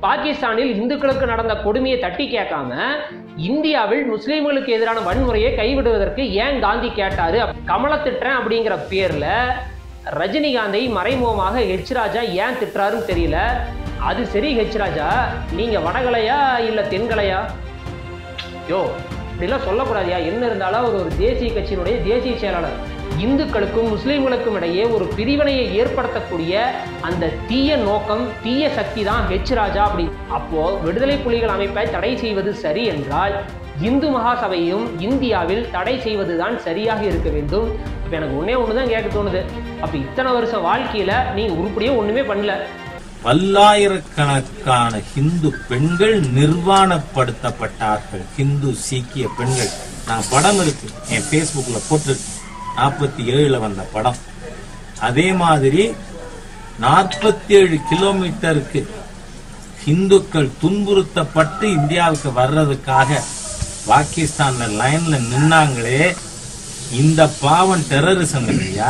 பாகிஸ்தானில் இந்துக்களுக்கு நடந்த கொடுமையை தட்டி கேட்காம இந்தியாவில் முஸ்லிம்களுக்கு எதிரான வன்முறையை கைவிடுவதற்கு ஏன் காந்தி கேட்டாரு கமல திட்டுறேன் அப்படிங்கிற பேர்ல ரஜினிகாந்தை மறைமுகமாக ஹெச் ராஜா ஏன் திட்டுறாருன்னு தெரியல அது சரி ஹெச் ராஜா நீங்க வடகலையா இல்ல தென்கலையா யோ இப்படிலாம் சொல்லக்கூடாதியா என்ன இருந்தாலும் அவர் ஒரு தேசிய கட்சியினுடைய தேசிய செயலாளர் இந்துக்களுக்கும் முஸ்லீம்களுக்கும் இடையே ஒரு பிரிவினையை ஏற்படுத்தக்கூடிய அந்த தீய நோக்கம் தீய சக்தி தான் ஹெச் ராஜா அப்படி அப்போ விடுதலை புலிகள் அமைப்பை தடை செய்வது சரி என்றால் இந்து மகாசபையும் இந்தியாவில் தடை செய்வதுதான் சரியாக இருக்க வேண்டும் இப்போ எனக்கு ஒன்றே ஒன்று தான் கேட்க தோணுது அப்போ இத்தனை வருஷ வாழ்க்கையில் நீ உருப்படியே ஒன்றுமே பண்ணல பல்லாயிரக்கணக்கான ஹிந்து பெண்கள் நிர்வாணப்படுத்தப்பட்டார்கள் ஹிந்து சீக்கிய பெண்கள் நான் படம் இருக்கு என் Facebookல போட்டிருக்கு நாற்பத்தி ஏழுல வந்த படம் அதே மாதிரி நாற்பத்தி ஏழு கிலோமீட்டருக்கு இந்துக்கள் துன்புறுத்தப்பட்டு இந்தியாவுக்கு வர்றதுக்காக பாகிஸ்தான்ல லைன்ல நின்னாங்களே இந்த பாவம் டெரரிசம் இல்லையா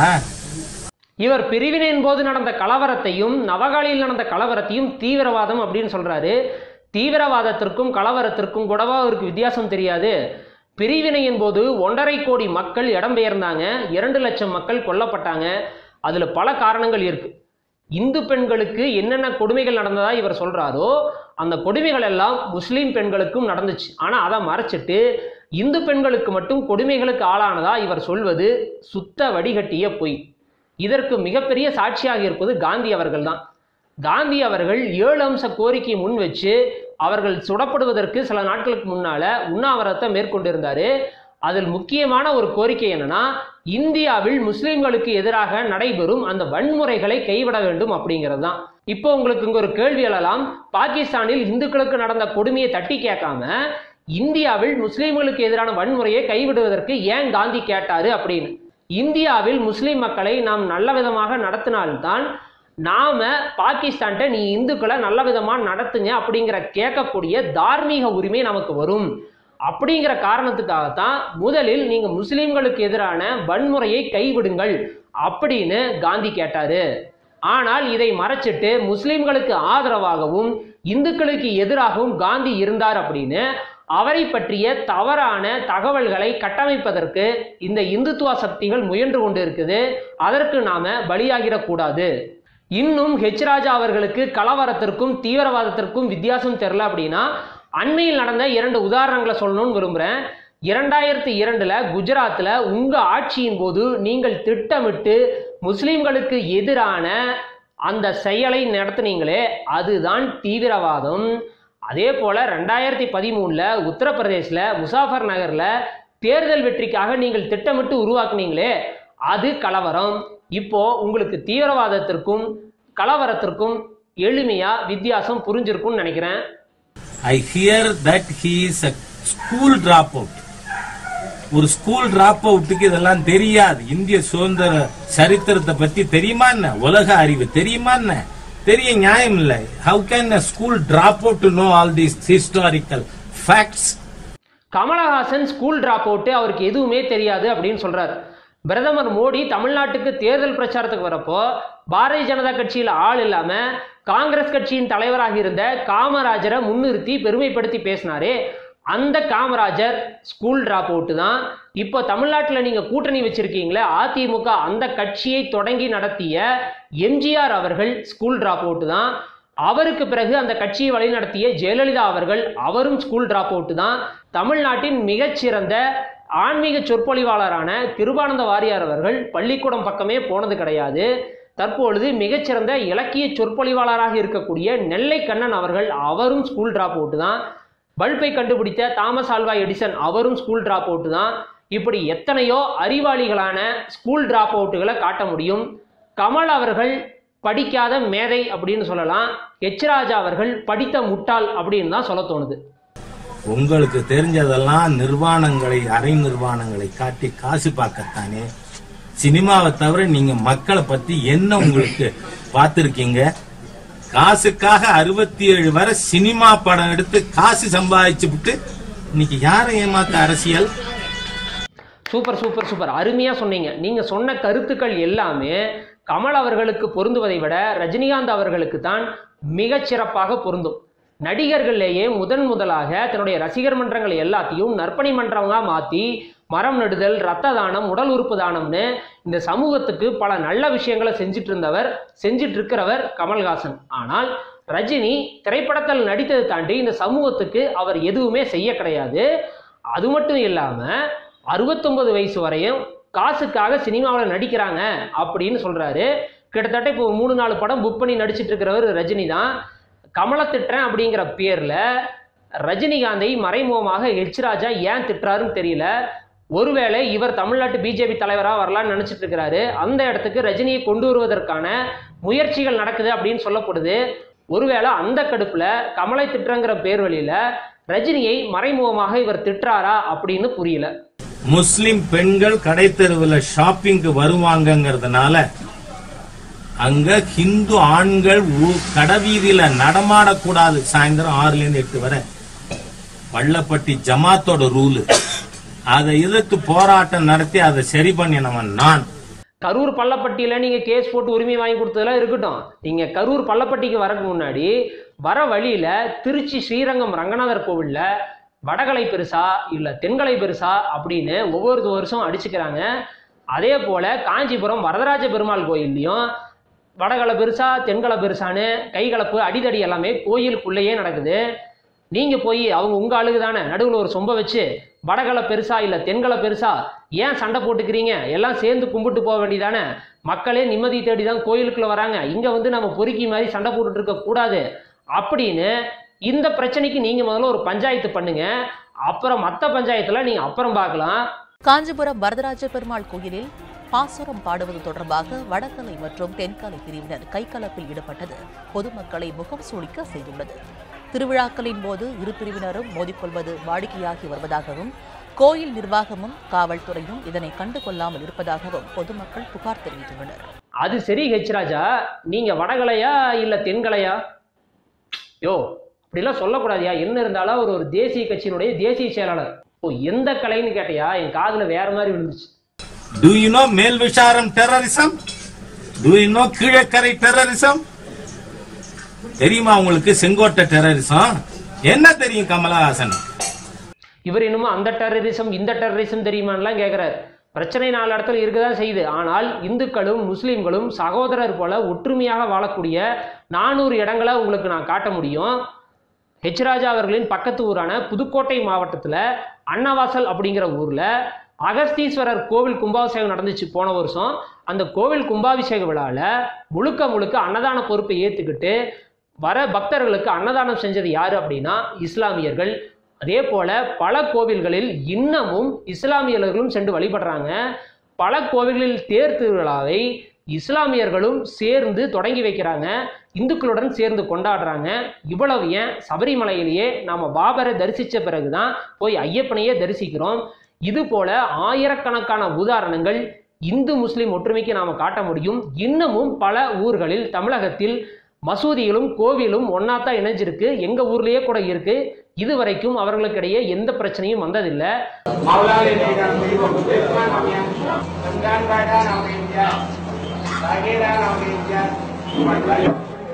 இவர் பிரிவினையின் போது நடந்த கலவரத்தையும் நவகாலியில் நடந்த கலவரத்தையும் தீவிரவாதம் அப்படின்னு சொல்றாரு தீவிரவாதத்திற்கும் கலவரத்திற்கும் கூடவா அவருக்கு வித்தியாசம் தெரியாது பிரிவினையின் போது ஒன்றரை கோடி மக்கள் இடம்பெயர்ந்தாங்க இரண்டு லட்சம் மக்கள் கொல்லப்பட்டாங்க அதுல பல காரணங்கள் இருக்கு இந்து பெண்களுக்கு என்னென்ன கொடுமைகள் நடந்ததா இவர் சொல்றாரோ அந்த கொடுமைகள் எல்லாம் முஸ்லீம் பெண்களுக்கும் நடந்துச்சு ஆனா அதை மறைச்சிட்டு இந்து பெண்களுக்கு மட்டும் கொடுமைகளுக்கு ஆளானதா இவர் சொல்வது சுத்த வடிகட்டிய பொய் இதற்கு மிகப்பெரிய சாட்சியாக இருப்பது காந்தி அவர்கள்தான் காந்தி அவர்கள் ஏழு அம்ச கோரிக்கையை முன் வச்சு அவர்கள் சுடப்படுவதற்கு சில நாட்களுக்கு முன்னால உண்ணாவிரதத்தை மேற்கொண்டிருந்தாரு அதில் முக்கியமான ஒரு கோரிக்கை என்னன்னா இந்தியாவில் முஸ்லிம்களுக்கு எதிராக நடைபெறும் அந்த வன்முறைகளை கைவிட வேண்டும் அப்படிங்கிறது தான் இப்போ உங்களுக்கு இங்க ஒரு கேள்வி எழலாம் பாகிஸ்தானில் இந்துக்களுக்கு நடந்த கொடுமையை தட்டி கேட்காம இந்தியாவில் முஸ்லிம்களுக்கு எதிரான வன்முறையை கைவிடுவதற்கு ஏன் காந்தி கேட்டாரு அப்படின்னு இந்தியாவில் முஸ்லிம் மக்களை நாம் நல்ல விதமாக நடத்தினால்தான் நாம பாகிஸ்தான்கிட்ட நீ இந்துக்களை நல்ல விதமா நடத்துங்க அப்படிங்கிற கேட்கக்கூடிய தார்மீக உரிமை நமக்கு வரும் அப்படிங்கிற காரணத்துக்காகத்தான் முதலில் நீங்க முஸ்லிம்களுக்கு எதிரான வன்முறையை கைவிடுங்கள் அப்படின்னு காந்தி கேட்டாரு ஆனால் இதை மறைச்சிட்டு முஸ்லிம்களுக்கு ஆதரவாகவும் இந்துக்களுக்கு எதிராகவும் காந்தி இருந்தார் அப்படின்னு அவரை பற்றிய தவறான தகவல்களை கட்டமைப்பதற்கு இந்த இந்துத்துவ சக்திகள் முயன்று கொண்டு இருக்குது அதற்கு நாம பலியாகிடக்கூடாது இன்னும் ஹெச் ராஜா அவர்களுக்கு கலவரத்திற்கும் தீவிரவாதத்திற்கும் வித்தியாசம் தெரில அப்படின்னா அண்மையில் நடந்த இரண்டு உதாரணங்களை சொல்லணும்னு விரும்புகிறேன் இரண்டாயிரத்தி இரண்டுல குஜராத்தில் உங்க ஆட்சியின் போது நீங்கள் திட்டமிட்டு முஸ்லிம்களுக்கு எதிரான அந்த செயலை நடத்துனீங்களே அதுதான் தீவிரவாதம் அதே போல ரெண்டாயிரத்தி பதிமூணுல உத்தரப்பிரதேசில் முசாஃபர் நகர்ல தேர்தல் வெற்றிக்காக நீங்கள் திட்டமிட்டு உருவாக்குனீங்களே அது கலவரம் இப்போ உங்களுக்கு தீவிரவாதத்திற்கும் கலவரத்திற்கும் எளிமையா வித்தியாசம் புரிஞ்சிருக்கும்னு நினைக்கிறேன் I hear that he is a school drop out ஒரு ஸ்கூல் டிராப் அவுட்டுக்கு இதெல்லாம் தெரியாது இந்திய சுதந்திர சரித்திரத்தை பத்தி தெரியுமா என்ன உலக அறிவு தெரியுமா என்ன தெரிய நியாயம் இல்லை how can a school drop out to know all these historical facts Kamal Haasan school drop out அவருக்கு எதுவுமே தெரியாது அப்படின்னு சொல்றாரு பிரதமர் மோடி தமிழ்நாட்டுக்கு தேர்தல் பிரச்சாரத்துக்கு வரப்போ பாரதிய ஜனதா கட்சியில் ஆள் இல்லாம காங்கிரஸ் கட்சியின் தலைவராக இருந்த காமராஜரை முன்னிறுத்தி பெருமைப்படுத்தி பேசினாரே அந்த காமராஜர் ஸ்கூல் டிராப் அவுட்டு தான் இப்போ தமிழ்நாட்டில் நீங்க கூட்டணி வச்சிருக்கீங்களே அதிமுக அந்த கட்சியை தொடங்கி நடத்திய எம்ஜிஆர் அவர்கள் ஸ்கூல் டிராப் அவுட்டு தான் அவருக்கு பிறகு அந்த கட்சியை வழிநடத்திய ஜெயலலிதா அவர்கள் அவரும் ஸ்கூல் டிராப் அவுட் தான் தமிழ்நாட்டின் மிகச்சிறந்த ஆன்மீக சொற்பொழிவாளரான கிருபானந்த வாரியார் அவர்கள் பள்ளிக்கூடம் பக்கமே போனது கிடையாது தற்பொழுது மிகச்சிறந்த இலக்கிய சொற்பொழிவாளராக இருக்கக்கூடிய நெல்லை கண்ணன் அவர்கள் அவரும் ஸ்கூல் டிராப் அவுட் தான் பல்பை கண்டுபிடித்த தாமஸ் ஆல்வா எடிசன் அவரும் ஸ்கூல் டிராப் அவுட் தான் இப்படி எத்தனையோ அறிவாளிகளான ஸ்கூல் டிராப் அவுட்டுகளை காட்ட முடியும் கமல் அவர்கள் படிக்காத மேதை அப்படின்னு சொல்லலாம் எச் ராஜா அவர்கள் படித்த முட்டாள் அப்படின்னு தான் சொல்ல தோணுது உங்களுக்கு தெரிஞ்சதெல்லாம் நிர்வாணங்களை அரை நிர்வாணங்களை காட்டி காசு பார்க்கத்தானே சினிமாவை தவிர நீங்க மக்களை பத்தி என்ன உங்களுக்கு பார்த்திருக்கீங்க காசுக்காக அறுபத்தி ஏழு வரை சினிமா படம் எடுத்து காசு சம்பாதிச்சு விட்டு இன்னைக்கு யாரை ஏமாத்த அரசியல் சூப்பர் சூப்பர் சூப்பர் அருமையா சொன்னீங்க நீங்க சொன்ன கருத்துக்கள் எல்லாமே கமல் அவர்களுக்கு பொருந்துவதை விட ரஜினிகாந்த் அவர்களுக்கு தான் மிகச் சிறப்பாக பொருந்தும் நடிகர்கள்லேயே முதன் முதலாக தன்னுடைய ரசிகர் மன்றங்கள் எல்லாத்தையும் நற்பணி மன்றமாக மாற்றி மரம் நடுதல் ரத்த தானம் உடல் உறுப்பு தானம்னு இந்த சமூகத்துக்கு பல நல்ல விஷயங்களை செஞ்சுட்டு இருந்தவர் செஞ்சுட்டு இருக்கிறவர் கமல்ஹாசன் ஆனால் ரஜினி திரைப்படத்தில் நடித்ததை தாண்டி இந்த சமூகத்துக்கு அவர் எதுவுமே செய்ய கிடையாது அது மட்டும் இல்லாமல் அறுபத்தொன்பது வயசு வரையும் காசுக்காக சினிமாவில் நடிக்கிறாங்க அப்படின்னு சொல்றாரு கிட்டத்தட்ட இப்போ மூணு நாலு படம் புக் பண்ணி நடிச்சிட்டு இருக்கிறவர் ரஜினி தான் கமலை திட்டுறேன் அப்படிங்கிற பேர்ல ரஜினிகாந்தை மறைமுகமாக எச் ராஜா ஏன் திட்டுறாருன்னு தெரியல ஒருவேளை இவர் தமிழ்நாட்டு பிஜேபி தலைவராக வரலான்னு நினைச்சிட்டு இருக்கிறாரு அந்த இடத்துக்கு ரஜினியை கொண்டு வருவதற்கான முயற்சிகள் நடக்குது அப்படின்னு சொல்லப்படுது ஒருவேளை அந்த கடுப்புல கமலை திட்டுறங்கிற பேர் வழியில ரஜினியை மறைமுகமாக இவர் திட்டுறாரா அப்படின்னு புரியல முஸ்லிம் பெண்கள் கடைத்தெருவில் ஷாப்பிங்க்கு வருவாங்கங்கிறதுனால அங்க ஹிந்து ஆண்கள் ஊ- கடைவீதியில நடமாடக்கூடாது சாயந்தரம் ஆறுல இருந்து எட்டு வரை பள்ளப்பட்டி ஜமாத்தோட ரூலு அதை எதிர்த்து போராட்டம் நடத்தி அதை சரி பண்ணினவன் நான் கரூர் பள்ளப்பட்டியில் நீங்கள் கேஸ் போட்டு உரிமை வாங்கி கொடுத்ததெல்லாம் இருக்கட்டும் நீங்கள் கரூர் பள்ளப்பட்டிக்கு வரக்கு முன்னாடி வர வழியில் திருச்சி ஸ்ரீரங்கம் ரங்கநாதர் கோவிலில் வடகலை பெருசா இல்லை தென்கலை பெருசா அப்படின்னு ஒவ்வொரு வருஷம் அடிச்சுக்கிறாங்க அதே போல் காஞ்சிபுரம் வரதராஜ பெருமாள் கோயில்லையும் வடகலை பெருசா தென்கலை பெருசான்னு கைகலப்பு அடிதடி எல்லாமே கோயிலுக்குள்ளேயே நடக்குது நீங்கள் போய் அவங்க உங்கள் ஆளுக்கு தானே நடுவில் ஒரு சொம்ப வச்சு வடகலை பெருசா இல்லை தென்கலை பெருசா ஏன் சண்டை போட்டுக்கிறீங்க எல்லாம் சேர்ந்து கும்பிட்டு போக வேண்டியதானே மக்களே நிம்மதி தேடி தான் கோயிலுக்குள்ள வராங்க இங்கே வந்து நம்ம பொறுக்கி மாதிரி சண்டை போட்டுட்டு இருக்க கூடாது அப்படின்னு இந்த பிரச்சனைக்கு நீங்கள் முதல்ல ஒரு பஞ்சாயத்து பண்ணுங்க அப்புறம் மற்ற பஞ்சாயத்தில் நீங்கள் அப்புறம் பார்க்கலாம் காஞ்சிபுரம் வரதராஜ பெருமாள் கோயிலில் பாசுரம் பாடுவது தொடர்பாக வடகலை மற்றும் தென்கலை பிரிவினர் கைகலப்பில் ஈடுபட்டது பொதுமக்களை முகம் சுளிக்க செய்துள்ளது திருவிழாக்களின் போது இரு பிரிவினரும் மோதிக்கொள்வது வாடிக்கையாகி வருவதாகவும் கோயில் நிர்வாகமும் காவல்துறையும் இதனை கண்டுகொள்ளாமல் இருப்பதாகவும் பொதுமக்கள் புகார் தெரிவித்துள்ளனர் அது சரி ஹெச் ராஜா நீங்கள் வடகலையா இல்லை தென்கலையா யோ அப்படிலாம் சொல்லக்கூடாதியா என்ன இருந்தாலும் அவர் ஒரு தேசிய கட்சியினுடைய தேசிய செயலாளர் ஓ எந்த கலைன்னு கேட்டியா என் காதில் வேற மாதிரி விழுந்துச்சு to you know Melvisharam terrorism do you know Kilakarai terrorism தெரியுமா உங்களுக்கு செங்கோட்டை டெரரிசம் என்ன தெரியும் கமலஹாசன் இவர் இன்னமும் அந்த டெரரிசம் இந்த டெரரிசம் தெரியுமான்லாம் கேட்குறாரு பிரச்சனை நாலு இடத்துல இருக்க தான் செய்யுது ஆனால் இந்துக்களும் முஸ்லீம்களும் சகோதரர் போல ஒற்றுமையாக வாழக்கூடிய நானூறு இடங்களை உங்களுக்கு நான் காட்ட முடியும் ஹெச் ராஜா அவர்களின் பக்கத்து ஊரான புதுக்கோட்டை மாவட்டத்தில் அன்னவாசல் அப்படிங்கிற ஊரில் அகஸ்தீஸ்வரர் கோவில் கும்பாபிஷேகம் நடந்துச்சு போன வருஷம் அந்த கோவில் கும்பாபிஷேக விழாவில் முழுக்க முழுக்க அன்னதான பொறுப்பை ஏற்றுக்கிட்டு வர பக்தர்களுக்கு அன்னதானம் செஞ்சது யாரு அப்படின்னா இஸ்லாமியர்கள் அதே போல பல கோவில்களில் இன்னமும் இஸ்லாமியர்களும் சென்று வழிபடுறாங்க பல கோவில்களில் தேர் திருவிழாவை இஸ்லாமியர்களும் சேர்ந்து தொடங்கி வைக்கிறாங்க இந்துக்களுடன் சேர்ந்து கொண்டாடுறாங்க இவ்வளவு ஏன் சபரிமலையிலேயே நாம பாபரை தரிசித்த பிறகுதான் போய் ஐயப்பனையே தரிசிக்கிறோம் இது போல ஆயிரக்கணக்கான உதாரணங்கள் இந்து முஸ்லிம் ஒற்றுமைக்கு நாம காட்ட முடியும் இன்னமும் பல ஊர்களில் தமிழகத்தில் மசூதிகளும் கோவிலும் ஒன்னாத்தான் இணைஞ்சிருக்கு எங்க ஊர்லயே கூட இருக்கு இதுவரைக்கும் அவர்களுக்கிடையே எந்த பிரச்சனையும் வந்ததில்லை Maulana Nega Miwa Buddhisman Amya, Sandan Bada Namanya, Sagera Namanya, Mandala.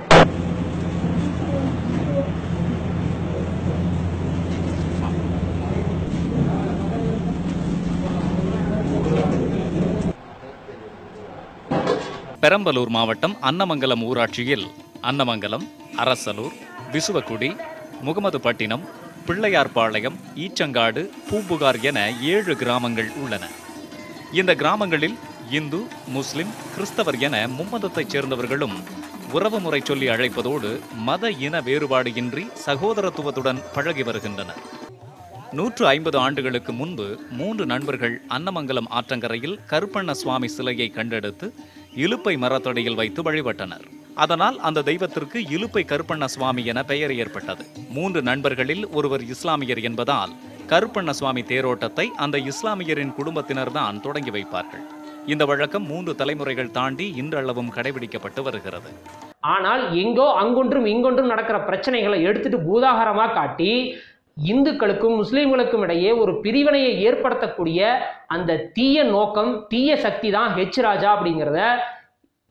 Perambalur மாவட்டம் அன்னமங்கலம் ஊராட்சியில் அன்னமங்கலம் அரசலூர் விசுவக்குடி முகமதுப்பட்டினம் பிள்ளையார்பாளையம் ஈச்சங்காடு பூம்புகார் என ஏழு கிராமங்கள் உள்ளன இந்த கிராமங்களில் இந்து முஸ்லிம் கிறிஸ்தவர் என மும்மதத்தைச் சேர்ந்தவர்களும் உறவுமுறை சொல்லி அழைப்பதோடு மத இன வேறுபாடு இன்றி சகோதரத்துவத்துடன் பழகி வருகின்றனர் நூற்று ஐம்பது ஆண்டுகளுக்கு முன்பு மூன்று நண்பர்கள் அன்னமங்கலம் ஆற்றங்கரையில் கருப்பண்ண சுவாமி சிலையை கண்டெடுத்து இலுப்பை மரத்தடியில் வைத்து வழிபட்டனர் அதனால் அந்த தெய்வத்திற்கு இலுப்பை கருப்பண்ண சுவாமி என பெயர் ஏற்பட்டது மூன்று நண்பர்களில் ஒருவர் இஸ்லாமியர் என்பதால் கருப்பண்ண சுவாமி தேரோட்டத்தை அந்த இஸ்லாமியரின் குடும்பத்தினர்தான் தொடங்கி வைப்பார்கள் இந்த வழக்கம் மூன்று தலைமுறைகள் தாண்டி இன்றளவும் கடைபிடிக்கப்பட்டு வருகிறது ஆனால் எங்கோ அங்கொன்றும் இங்கொன்றும் நடக்கிற பிரச்சனைகளை எடுத்துட்டு பூதாகரமா காட்டி இந்துக்களுக்கும் முஸ்லீம்களுக்கும் இடையே ஒரு பிரிவினையை ஏற்படுத்தக்கூடிய அந்த தீய நோக்கம் தீய சக்தி தான் ஹெச் ராஜா அப்படிங்கிறத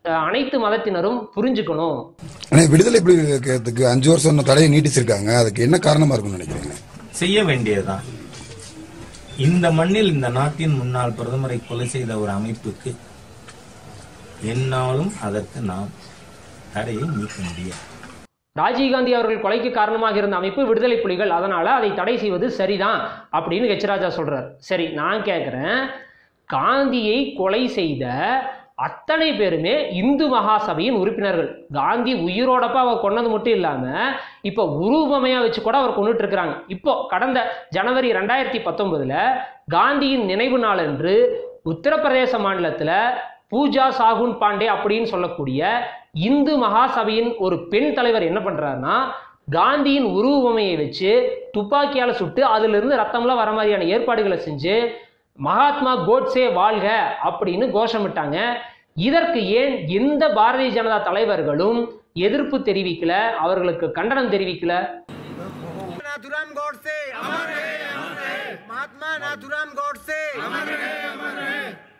அஹ், அனைத்து மதத்தினரும் புரிஞ்சுக்கணும் ஆனால் விடுதலை புலிகளுக்கு அஞ்சு வருஷம் இன்னும் தடையை நீட்டிச்சிருக்காங்க அதுக்கு என்ன காரணமா இருக்கும்னு நினைக்கிறீங்க செய்ய வேண்டியதுதான் இந்த மண்ணில் இந்த நாட்டின் முன்னாள் பிரதமரை கொலை செய்த ஒரு அமைப்புக்கு என்னாலும் அதற்கு நாம் தடையை நீக்க முடியாது ராஜீவ்காந்தி அவர்கள் கொலைக்கு காரணமாக இருந்த அமைப்பு விடுதலை புலிகள் அதனால அதை தடை செய்வது சரிதான் அப்படின்னு ஹெச் ராஜா சொல்றார் சரி நான் கேட்குறேன் காந்தியை கொலை செய்த அத்தனை பேருமே இந்து மகாசபையின் உறுப்பினர்கள் காந்தி உயிரோடப்ப அவர் கொன்னது மட்டும் இல்லாம இப்போ உருவமையா வச்சு கூட அவர் கொண்டுட்டு இருக்கிறாங்க இப்போ கடந்த ஜனவரி ரெண்டாயிரத்தி பத்தொன்பதுல காந்தியின் நினைவு நாள் அன்று உத்தரப்பிரதேச மாநிலத்துல பூஜா சாகுன் பாண்டே அப்படின்னு சொல்லக்கூடிய இந்து மகாசபையின் ஒரு பெண் தலைவர் என்ன பண்றாருன்னா காந்தியின் உருவமையை வச்சு துப்பாக்கியால சுட்டு அதுல இருந்து ரத்தம்லாம் வர மாதிரியான ஏற்பாடுகளை செஞ்சு மகாத்மா கோட்சே வாழ்க அப்படின்னு கோஷமிட்டாங்க இதற்கு ஏன் எந்த பாரதிய ஜனதா தலைவர்களும் எதிர்ப்பு தெரிவிக்கல அவர்களுக்கு கண்டனம் தெரிவிக்கல नाथुराम गौडसे अमर है महात्मा नाथुराम गौडसे अमर है अमर है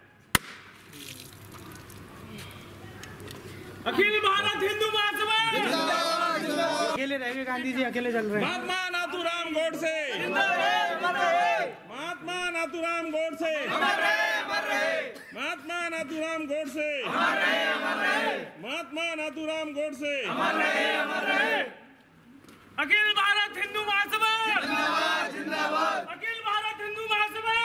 अखिल भारत हिंदू महासभा अकेले रहेंगे गांधी जी अकेले चल रहे हैं महात्मा नाथुराम गोडसे महात्मा नाथुराम गोडसे महात्मा नाथुराम गोडसे महात्मा नाथुराम गोडसे अखिल भारत हिंदू महासभा अखिल भारत हिंदू महासभा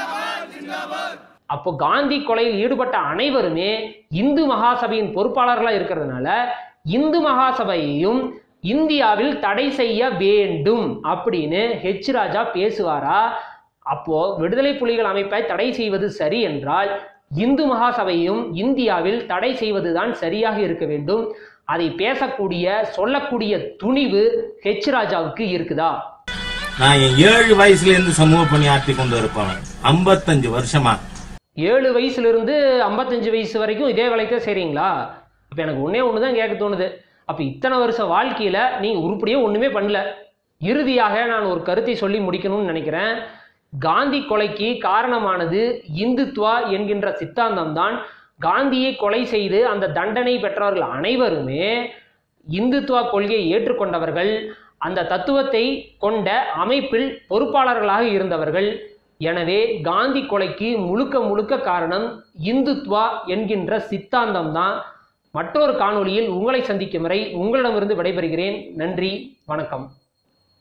அப்போ காந்தி கொலையில் ஈடுபட்ட அனைவருமே இந்து மகாசபையின் பொறுப்பாளர்களாக இருக்கிறதுனால இந்து மகாசபையையும் இந்தியாவில் தடை செய்ய வேண்டும் அப்படின்னு ஹெச் ராஜா பேசுவாரா அப்போ விடுதலை புலிகள் அமைப்பை தடை செய்வது சரி என்றால் இந்து மகாசபையும் இந்தியாவில் தடை செய்வதுதான் சரியாக இருக்க வேண்டும் அதை பேசக்கூடிய சொல்லக்கூடிய துணிவு ஹெச் ராஜாவுக்கு இருக்குதா நான் என் ஏழு வயசுல இருந்து சமூக பணி ஆற்றி கொண்டு இருப்பவன் ஐம்பத்தஞ்சு வருஷமா ஏழு வயசுலேருந்து ஐம்பத்தஞ்சு வயசு வரைக்கும் இதே வேலைக்கு தான் செய்கிறீங்களா அப்போ எனக்கு ஒன்றே ஒன்று தான் கேட்க தோணுது அப்போ இத்தனை வருஷ வாழ்க்கையில் நீங்கள் உருப்படியே ஒன்றுமே பண்ணல இறுதியாக நான் ஒரு கருத்தை சொல்லி முடிக்கணும்னு நினைக்கிறேன் காந்தி கொலைக்கு காரணமானது இந்துத்வா என்கின்ற சித்தாந்தம் தான் காந்தியை கொலை செய்து அந்த தண்டனை பெற்றவர்கள் அனைவருமே இந்துத்துவா கொள்கையை ஏற்றுக்கொண்டவர்கள் அந்த தத்துவத்தை கொண்ட அமைப்பில் பொறுப்பாளர்களாக இருந்தவர்கள் எனவே காந்தி கொலைக்கு முழுக்க முழுக்க காரணம் இந்துத்வா என்கின்ற சித்தாந்தம் தான் மற்றொரு காணொளியில் உங்களை சந்திக்கும் வரை உங்களிடமிருந்து விடைபெறுகிறேன் நன்றி வணக்கம்